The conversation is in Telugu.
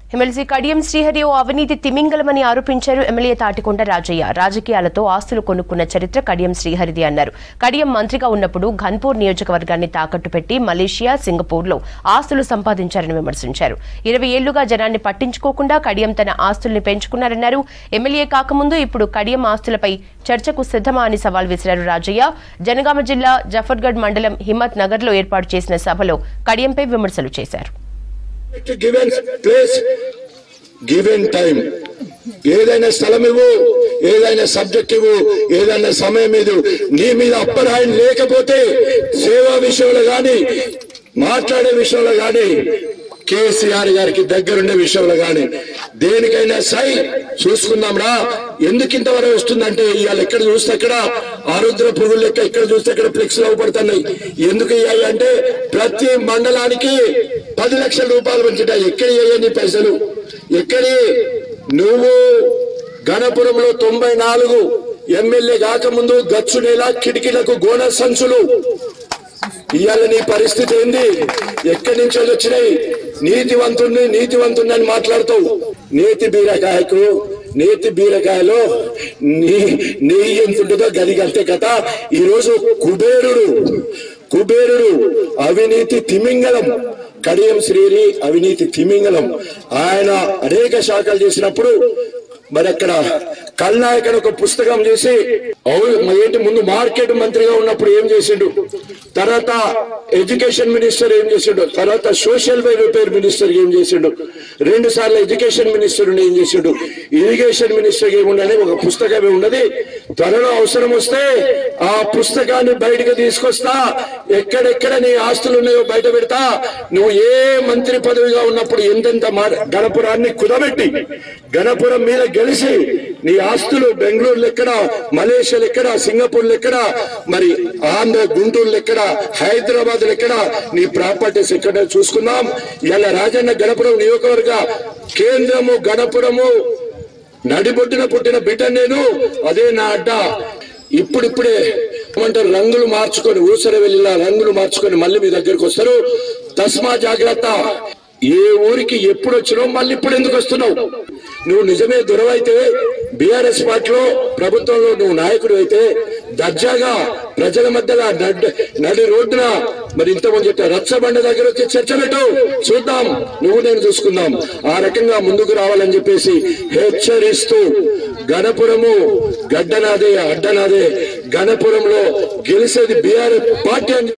ఎమ్మెల్సీ కడియం శ్రీహరి ఓ అవినీతి తిమింగలమని ఆరోపించారు ఎమ్మెల్యే తాటికొండ రాజయ్య రాజకీయాలతో ఆస్తులు కొనుక్కున్న చరిత్ర కడియం శ్రీహరిది అన్నారు కడియం మంత్రిగా ఉన్నప్పుడు ఘన్పూర్ నియోజకవర్గాన్ని తాకట్టు పెట్టి మలేషియా సింగపూర్లో ఆస్తులు సంపాదించారని విమర్శించారు ఇరవై ఏళ్లుగా జనాన్ని పట్టించుకోకుండా కడియం తన ఆస్తుల్ని పెంచుకున్నారన్నారు ఎమ్మెల్యే కాకముందు ఇప్పుడు కడియం ఆస్తులపై చర్చకు సిద్ధమా అని సవాల్ విసిరారు రాజయ్య జనగామ జిల్లా జఫర్గఢ్ మండలం హిమ్మత్ నగర్లో ఏర్పాటు చేసిన సభలో కడియంపై విమర్శలు చేశారు to given place given time ఏదైనా స్థలం ఇవ్వు ఏదైనా సబ్జెక్ట్ ఇవ్వు ఏదైనా సమయం ఇవ్వు నీ మీద అప్పరాయం లేకపోతే సేవా విషయంలో గాని మాట్లాడే విషయంలో గాని కేసీఆర్ గారికి దగ్గరుండే విషయంలో గాని దేనికైనా సై చూసుకుందాం రా ఎందుకు ఇంతవరకు వస్తుందంటే ఇవాళ ఎక్కడ చూస్తే అక్కడ ఆరుద్ర పురుగులు లెక్క ఎక్కడ చూస్తే అక్కడ ఫ్లెక్స్ పడుతున్నాయి ఎందుకు ఇవ్వాలి అంటే ప్రతి మండలానికి పది లక్షల రూపాయలు పెంచుతాయి ఎక్కడ ఇవ్వండి పైసలు ఎక్కడి నువ్వు గణపురంలో తొంభై నాలుగు ఎమ్మెల్యే కాకముందు గచ్చు నేల కిటికీలకు గోన సంచులు ఇవాళ నీ పరిస్థితి ఏంది ఎక్కడి నుంచి వాళ్ళు వచ్చినాయి నీతివంతుణ్ణి నీతివంతుణ్ణి అని మాట్లాడుతావు నీతి బీరకాయకు నేతి బీరకాయలో నీ నెయ్యి ఎంత ఉంటుందో గదికి అంతే కథ ఈ రోజు కుబేరుడు కుబేరుడు అవినీతి తిమింగలం కడియం శ్రీరి అవినీతి తిమింగలం ఆయన అనేక శాఖలు చేసినప్పుడు మరి అక్కడ కల్నాయక్ అని ఒక పుస్తకం చేసి అవు- ఏంటి ముందు మార్కెట్ మంత్రిగా ఉన్నప్పుడు ఏం చేసిండు తర్వాత ఎడ్యుకేషన్ మినిస్టర్ ఏం చేసిండు తర్వాత సోషల్ వెల్ఫేర్ మినిస్టర్ ఏం చేసిండు రెండు సార్లు ఎడ్యుకేషన్ మినిస్టర్ ఏం చేసిండు ఇరిగేషన్ మినిస్టర్ ఏముండని ఒక పుస్తకమే ఉన్నది త్వరలో అవసరం వస్తే ఆ పుస్తకాన్ని బయటకు తీసుకొస్తా ఎక్కడెక్కడ నీ ఆస్తులు ఉన్నాయో బయట పెడతా నువ్వు ఏ మంత్రి పదవిగా ఉన్నప్పుడు ఎంతెంత మా- గణపురాన్ని కుదబెట్టి గణపురం మీద గెలిచి నీ ఆస్తులు బెంగళూరు ఎక్కడ మలేషియా ఎక్కడ సింగపూర్ ఎక్కడ మరి ఆంధ్ర గుంటూరు ఎక్కడ హైదరాబాద్ ఎక్కడ నీ ప్రాపర్టీస్ ఎక్కడ చూసుకుందాం ఇలా రాజన్న గణపురం నియోజకవర్గ కేంద్రము గణపురము నడిబొడ్డున పుట్టిన బిడ్డ నేను అదే నా అడ్డ ఇప్పుడిప్పుడే ఏమంటారు రంగులు మార్చుకొని ఊసర వెళ్ళిలా రంగులు మార్చుకొని మళ్ళీ మీ దగ్గరకు వస్తారు తస్మా జాగ్రత్త ఏ ఊరికి ఎప్పుడు వచ్చినావు మళ్ళీ ఇప్పుడు ఎందుకు వస్తున్నావు నువ్వు నిజమే దొరవైతే బీఆర్ఎస్ పార్టీలో ప్రభుత్వంలో నువ్వు నాయకుడు అయితే దర్జాగా ప్రజల మధ్యలో నడ్- నడి రోడ్డున మరి ఇంతమంది చెప్పారు రచ్చబండ దగ్గర వచ్చి చర్చ పెట్టు చూద్దాం నువ్వు నేను చూసుకుందాం ఆ రకంగా ముందుకు రావాలని చెప్పేసి హెచ్చరిస్తూ గణపురము గడ్డనాదే అడ్డనాదే గణపురంలో గెలిచేది బీఆర్ఎస్ పార్టీ అని